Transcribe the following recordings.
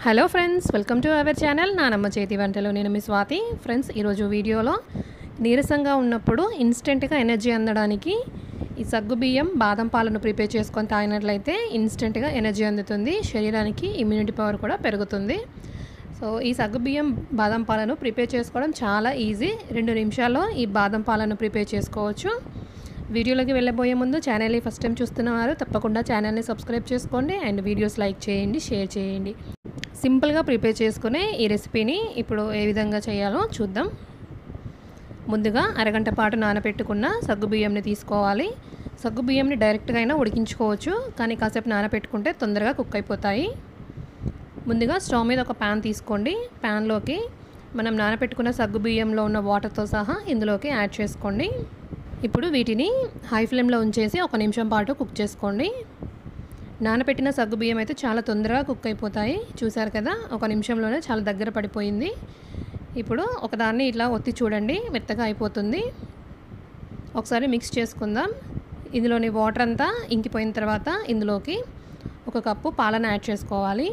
hello friends welcome to our channel నానమ్మ చేతి వంటలు నేను మీ స్వాతి ఫ్రెండ్స్ ఈరోజు వీడియోలో నీరసంగా ఉన్నప్పుడు ఇన్స్టెంట్గా ఎనర్జీ అందడానికి ఈ సగ్గు బియ్యం బాదం పాలను ప్రిపేర్ చేసుకొని తాగినట్లయితే ఇన్స్టెంట్గా ఎనర్జీ అందుతుంది శరీరానికి ఇమ్యూనిటీ పవర్ కూడా పెరుగుతుంది సో ఈ సగ్గు బియ్యం బాదం పాలను ప్రిపేర్ చేసుకోవడం చాలా ఈజీ రెండు నిమిషాల్లో ఈ బాదం పాలను ప్రిపేర్ చేసుకోవచ్చు వీడియోలోకి వెళ్ళబోయే ముందు ఛానల్ని ఫస్ట్ టైం చూస్తున్నవారు తప్పకుండా ఛానల్ని సబ్స్క్రైబ్ చేసుకోండి అండ్ వీడియోస్ లైక్ చేయండి షేర్ చేయండి సింపుల్గా ప్రిపేర్ చేసుకునే ఈ రెసిపీని ఇప్పుడు ఏ విధంగా చేయాలో చూద్దాం ముందుగా అరగంట పాటు నానబెట్టుకున్న సగ్గు బియ్యంని తీసుకోవాలి సగ్గు బియ్యంని డైరెక్ట్గా అయినా ఉడికించుకోవచ్చు కానీ కాసేపు నానబెట్టుకుంటే తొందరగా కుక్ అయిపోతాయి ముందుగా స్టవ్ మీద ఒక ప్యాన్ తీసుకోండి ప్యాన్లోకి మనం నానబెట్టుకున్న సగ్గు బియ్యంలో ఉన్న వాటర్తో సహా ఇందులోకి యాడ్ చేసుకోండి ఇప్పుడు వీటిని హై ఫ్లేమ్లో ఉంచేసి ఒక నిమిషం పాటు కుక్ చేసుకోండి నానబెట్టిన సగ్గు బియ్యం అయితే చాలా తొందరగా కుక్ అయిపోతాయి చూసారు కదా ఒక నిమిషంలోనే చాలా దగ్గర పడిపోయింది ఇప్పుడు ఒకదాన్ని ఇట్లా ఒత్తి చూడండి మెత్తగా అయిపోతుంది ఒకసారి మిక్స్ చేసుకుందాం ఇందులోని వాటర్ అంతా ఇంకిపోయిన తర్వాత ఇందులోకి ఒక కప్పు పాలను యాడ్ చేసుకోవాలి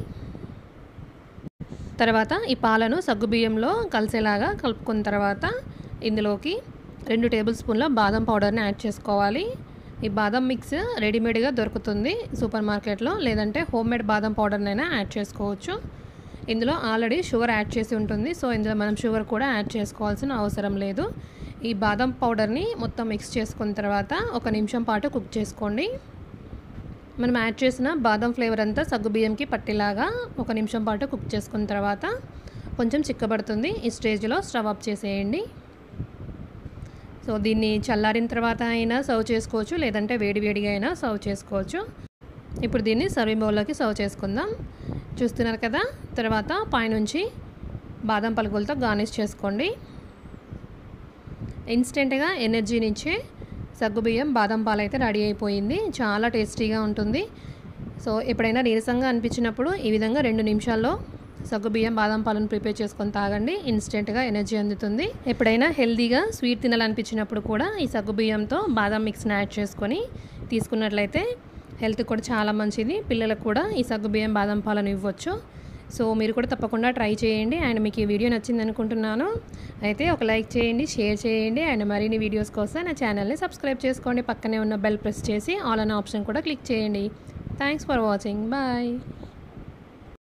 తర్వాత ఈ పాలను సగ్గుబియ్యంలో కలిసేలాగా కలుపుకున్న తర్వాత ఇందులోకి రెండు టేబుల్ స్పూన్ల బాదం పౌడర్ని యాడ్ చేసుకోవాలి ఈ బాదం మిక్స్ రెడీమేడ్గా దొరుకుతుంది సూపర్ మార్కెట్లో లేదంటే హోమ్ మేడ్ బాదం పౌడర్నైనా యాడ్ చేసుకోవచ్చు ఇందులో ఆల్రెడీ షుగర్ యాడ్ చేసి ఉంటుంది సో ఇందులో మనం షుగర్ కూడా యాడ్ చేసుకోవాల్సిన అవసరం లేదు ఈ బాదం పౌడర్ని మొత్తం మిక్స్ చేసుకున్న తర్వాత ఒక నిమిషం పాటు కుక్ చేసుకోండి మనం యాడ్ చేసిన బాదం ఫ్లేవర్ అంతా సగ్గుబియ్యంకి పట్టేలాగా ఒక నిమిషం పాటు కుక్ చేసుకున్న తర్వాత కొంచెం చిక్కబడుతుంది ఈ స్టేజ్లో స్టవ్ ఆఫ్ చేసేయండి సో దీన్ని చల్లారిన తర్వాత అయినా సర్వ్ చేసుకోవచ్చు లేదంటే వేడివేడిగా అయినా సర్వ్ చేసుకోవచ్చు ఇప్పుడు దీన్ని సర్వింగ్ బౌల్లోకి సర్వ్ చేసుకుందాం చూస్తున్నారు కదా తర్వాత పైనుంచి బాదం పలుకులతో గార్నిష్ చేసుకోండి ఇన్స్టెంట్గా ఎనర్జీనిచ్చే సగ్గుబియ్యం బాదం పాలు అయితే రెడీ అయిపోయింది చాలా టేస్టీగా ఉంటుంది సో ఎప్పుడైనా నీరసంగా అనిపించినప్పుడు ఈ విధంగా రెండు నిమిషాల్లో సగ్గుబియ్యం బాదం పాలను ప్రిపేర్ చేసుకొని తాగండి ఇన్స్టెంట్గా ఎనర్జీ అందుతుంది ఎప్పుడైనా హెల్తీగా స్వీట్ తినాలనిపించినప్పుడు కూడా ఈ సగ్గుబియ్యంతో బాదం మిక్స్ని యాడ్ చేసుకొని తీసుకున్నట్లయితే హెల్త్ కూడా చాలా మంచిది పిల్లలకు కూడా ఈ సగ్గుబియ్యం బాదం పాలను ఇవ్వచ్చు సో మీరు కూడా తప్పకుండా ట్రై చేయండి అండ్ మీకు ఈ వీడియో నచ్చింది అనుకుంటున్నాను అయితే ఒక లైక్ చేయండి షేర్ చేయండి అండ్ మరిన్ని వీడియోస్ కోసం నా ఛానల్ని సబ్స్క్రైబ్ చేసుకోండి పక్కనే ఉన్న బెల్ ప్రెస్ చేసి ఆల్ అనే ఆప్షన్ కూడా క్లిక్ చేయండి థ్యాంక్స్ ఫర్ వాచింగ్ బాయ్